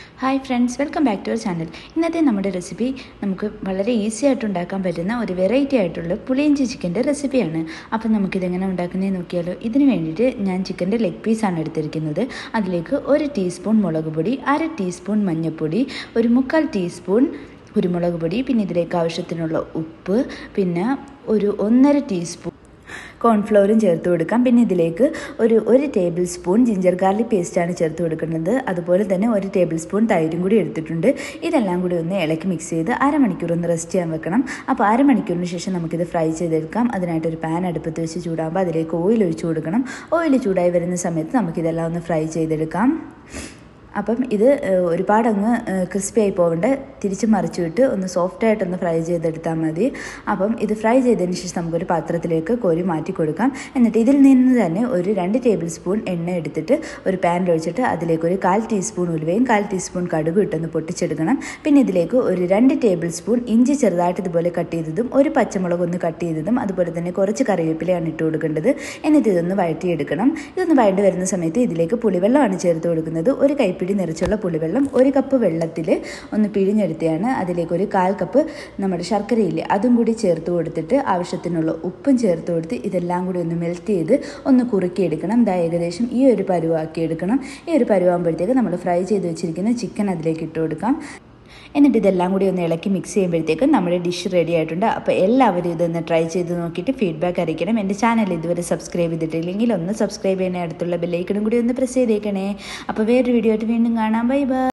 hi friends welcome back to our channel ഇന്നത്തെ നമ്മുടെ recipe നമുക്ക് വളരെ ഈസി ആയിട്ട് ഉണ്ടാക്കാൻ പറ്റുന്ന ഒരു വെറൈറ്റി ആയിട്ടുള്ള പുളിയിഞ്ചി ചിക്കൻ്റെ റെസിപ്പിയാണ് അപ്പം നമുക്കിതെങ്ങനെ ഉണ്ടാക്കുന്നതെന്ന് നോക്കിയാലോ ഇതിന് വേണ്ടിയിട്ട് ഞാൻ ചിക്കൻ്റെ ലെഗ് പീസാണ് എടുത്തിരിക്കുന്നത് അതിലേക്ക് ഒരു ടീസ്പൂൺ മുളക് പൊടി അര ടീസ്പൂൺ മഞ്ഞൾപ്പൊടി ഒരു മുക്കാൽ ടീസ്പൂൺ കുരുമുളക് പൊടി പിന്നെ ഇതിലേക്ക് ആവശ്യത്തിനുള്ള ഉപ്പ് പിന്നെ ഒരു ഒന്നര ടീസ്പൂൺ കോൺഫ്ലവറും ചേർത്ത് കൊടുക്കാം പിന്നെ ഇതിലേക്ക് ഒരു ഒരു ടേബിൾ സ്പൂൺ ജിഞ്ചർ ഗാർലിക് പേസ്റ്റാണ് ചേർത്ത് കൊടുക്കുന്നത് അതുപോലെ തന്നെ ഒരു ടേബിൾ സ്പൂൺ തൈരും കൂടി എടുത്തിട്ടുണ്ട് ഇതെല്ലാം കൂടി ഒന്ന് ഇളക്കി മിക്സ് ചെയ്ത് അരമണിക്കൂർ ഒന്ന് റെസ്റ്റ് ചെയ്യാൻ വെക്കണം അപ്പോൾ അരമണിക്കൂറിന് ശേഷം നമുക്കിത് ഫ്രൈ ചെയ്തെടുക്കാം അതിനായിട്ട് ഒരു പാൻ അടുപ്പത്ത് വെച്ച് ചൂടാകുമ്പോൾ അതിലേക്ക് ഓയിൽ ഒഴിച്ചു കൊടുക്കണം ഓയിൽ ചൂടായി വരുന്ന സമയത്ത് നമുക്കിതെല്ലാം ഒന്ന് ഫ്രൈ ചെയ്തെടുക്കാം അപ്പം ഇത് ഒരുപാട് അങ്ങ് ക്രിസ്പി ആയി പോകേണ്ട തിരിച്ച് മറിച്ചിട്ട് ഒന്ന് സോഫ്റ്റ് ആയിട്ടൊന്ന് ഫ്രൈ ചെയ്തെടുത്താൽ മതി അപ്പം ഇത് ഫ്രൈ ചെയ്തതിന് ശേഷം നമുക്കൊരു പാത്രത്തിലേക്ക് കോരി മാറ്റി കൊടുക്കാം എന്നിട്ട് ഇതിൽ നിന്ന് തന്നെ ഒരു രണ്ട് ടേബിൾ സ്പൂൺ എണ്ണ എടുത്തിട്ട് ഒരു പാനിൽ ഒഴിച്ചിട്ട് അതിലേക്ക് ഒരു കാൽ ടീസ്പൂൺ ഉലുവയും കാൽ ടീസ്പൂൺ കടുക് ഇട്ടൊന്ന് പൊട്ടിച്ചെടുക്കണം പിന്നെ ഇതിലേക്ക് ഒരു രണ്ട് ടേബിൾ സ്പൂൺ ഇഞ്ചി ചെറുതായിട്ട് ഇതുപോലെ കട്ട് ചെയ്തതും ഒരു പച്ചമുളക് ഒന്ന് കട്ട് ചെയ്തതും അതുപോലെ തന്നെ കുറച്ച് കറിവേപ്പിലയാണ് ഇട്ട് കൊടുക്കേണ്ടത് എന്നിട്ട് ഇതൊന്ന് വഴറ്റിയെടുക്കണം ഇതൊന്ന് വഴണ്ടി വരുന്ന സമയത്ത് ഇതിലേക്ക് പുളിവെള്ളമാണ് ചേർത്ത് കൊടുക്കുന്നത് ഒരു കൈ പിടി നിറച്ചുള്ള പുളിവെള്ളം ഒരു കപ്പ് വെള്ളത്തിൽ ഒന്ന് പിഴിഞ്ഞെടുത്തതാണ് അതിലേക്ക് ഒരു കാൽ കപ്പ് നമ്മുടെ ശർക്കരയില്ലേ അതും കൂടി ചേർത്ത് കൊടുത്തിട്ട് ആവശ്യത്തിനുള്ള ഉപ്പും ചേർത്ത് കൊടുത്ത് ഇതെല്ലാം കൂടി ഒന്ന് മെൽറ്റ് ചെയ്ത് ഒന്ന് കുറുക്കിയെടുക്കണം ഇതാ ഏകദേശം ഈ ഒരു പരുവാക്കി എടുക്കണം ഈ ഒരു പരുവാകുമ്പോഴത്തേക്ക് നമ്മൾ ഫ്രൈ ചെയ്ത് വെച്ചിരിക്കുന്ന ചിക്കൻ അതിലേക്ക് ഇട്ട് കൊടുക്കാം എന്നിട്ട് ഇതെല്ലാം കൂടി ഒന്ന് ഇളക്കി മിക്സ് ചെയ്യുമ്പോഴത്തേക്കും നമ്മുടെ ഡിഷ് റെഡി ആയിട്ടുണ്ട് അപ്പോൾ എല്ലാവരും ഇതൊന്ന് ട്രൈ ചെയ്ത് നോക്കിയിട്ട് ഫീഡ്ബാക്ക് അറിയിക്കണം എൻ്റെ ചാനൽ ഇതുവരെ സബ്സ്ക്രൈബ് ചെയ്തിട്ടില്ലെങ്കിൽ ഒന്ന് സബ്സ്ക്രൈബ് ചെയ്യുന്ന അടുത്തുള്ള ബെല്ലൈക്കണും കൂടി ഒന്ന് പ്രസ് ചെയ്തേക്കണേ അപ്പോൾ വേറൊരു വീഡിയോ ആയിട്ട് വീണ്ടും കാണാം ബൈ ബൈ